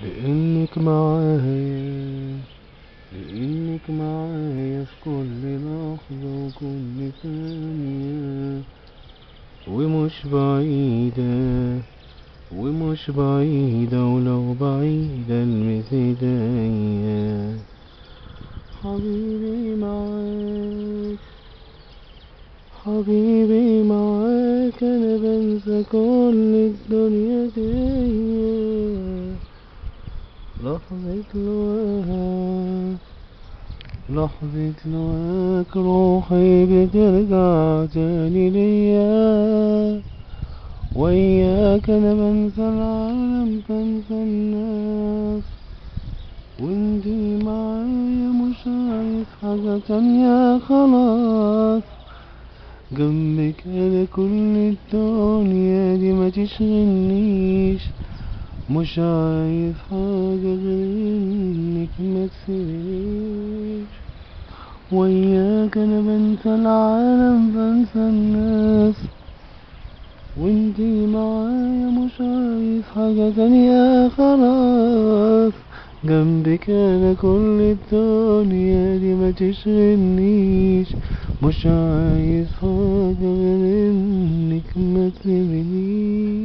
لإنك معايا لإنك معايا في كل لحظة وكل ثانية ومش بعيدة ومش بعيدة ولو بعيدة المس ايديا حبيبي معاك حبيبي معاك انا بنسى كل الدنيا دي لحظة لواك لحظة لواك روحي بترجع تاني ليا وياك انا بنسى العالم بنسى الناس وانتي معايا مش عايز حاجة تانية خلاص جنبك انا كل الدنيا دي ما تشغلنيش مش عايز حاجة غير انك ما تسيبنيش وياك انا بنسى العالم بنسى الناس وانتي معايا مش عايز حاجة تانية خلاص جنبك انا كل الدنيا دي ما تشغلنيش مش عايز حاجة غير انك ما تسيبنيش